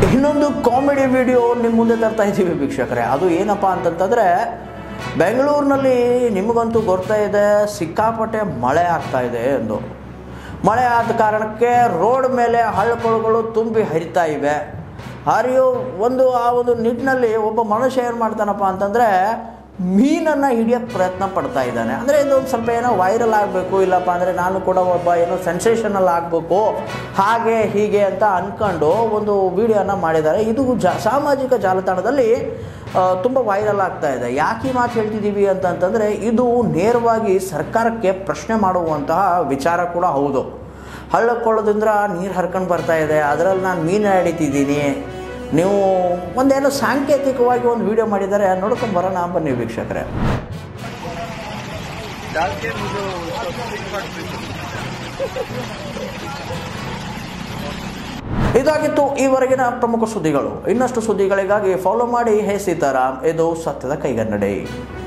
ಇನ್ನೊಂದು comedy video ನಿಮ್ಮ ಮುಂದೆ ತರ್ತಾ ಇದ್ದೀವಿ ವೀಕ್ಷಕರೇ ಅದು ಏನಪ್ಪ ಅಂತಂತಂದರೆ ಬೆಂಗಳೂರಿನಲ್ಲಿ ನಿಮಗಂತೂ ಗೊತ್ತಾ ಇದೆ ಸಿಕ್ಕಾಪಟ್ಟೆ ಮಳೆ ಆಗ್ತಾ ಇದೆ ಎಂದು ಮಳೆ ಆದ ಕಾರಣಕ್ಕೆ ರೋಡ್ ಮೇಲೆ ಹಳ್ಳಕೊಳಗಳು ತುಂಬಿ ಹರಿತಾ ಇವೆ ಹರಿಯೋ ಒಂದು ಆ ಒಂದು ನಿಟ್ಟಿನಲ್ಲಿ ಒಬ್ಬ ಮನುಷ್ಯ ಏನು ಮಾಡ್ತಾನಪ್ಪ ಅಂತಂದರೆ ಮೀನನ್ನು ಹಿಡಿಯೋಕ್ಕೆ ಪ್ರಯತ್ನ ಪಡ್ತಾ ಇದ್ದಾನೆ ಅಂದರೆ ಇದೊಂದು ಸ್ವಲ್ಪ ಏನೋ ವೈರಲ್ ಆಗಬೇಕು ಇಲ್ಲಪ್ಪ ಅಂದರೆ ನಾನು ಕೂಡ ಒಬ್ಬ ಏನೋ ಸೆನ್ಸೇಷನಲ್ ಆಗಬೇಕು ಹಾಗೆ ಹೀಗೆ ಅಂತ ಅಂದ್ಕೊಂಡು ಒಂದು ವಿಡಿಯೋನ ಮಾಡಿದ್ದಾರೆ ಇದು ಜಾ ಸಾಮಾಜಿಕ ಜಾಲತಾಣದಲ್ಲಿ ತುಂಬ ವೈರಲ್ ಆಗ್ತಾ ಇದೆ ಯಾಕೆ ಈ ಮಾತು ಹೇಳ್ತಿದ್ದೀವಿ ಅಂತಂತಂದರೆ ಇದು ನೇರವಾಗಿ ಸರ್ಕಾರಕ್ಕೆ ಪ್ರಶ್ನೆ ಮಾಡುವಂತಹ ವಿಚಾರ ಕೂಡ ಹೌದು ಹಳ್ಳಕೊಳ್ಳೋದ್ರಿಂದ ನೀರು ಹರ್ಕೊಂಡು ಬರ್ತಾ ಇದೆ ಅದರಲ್ಲಿ ನಾನು ಮೀನು ಹಿಡಿತಿದ್ದೀನಿ ನೀವು ಒಂದೇನೋ ಸಾಂಕೇತಿಕವಾಗಿ ಒಂದು ವಿಡಿಯೋ ಮಾಡಿದ್ದಾರೆ ನೋಡ್ಕೊಂಡು ಬರೋಣ ಬನ್ನಿ ವೀಕ್ಷಕರೇ डाल के मुझे सब्सिडी फैक्ट्री ಇದಾಗಿತ್ತು ಈವರೆಗಿನ ಪ್ರಮುಖ ಸುದ್ದಿಗಳು ಇನ್ನಷ್ಟು ಸುದ್ದಿಗಳಿಗಾಗಿ ಫಾಲೋ ಮಾಡಿ ಹೇ ಸೀತಾರಾಮ್ ಇದು ಸತ್ಯದ ಕೈಗನ್ನಡಿ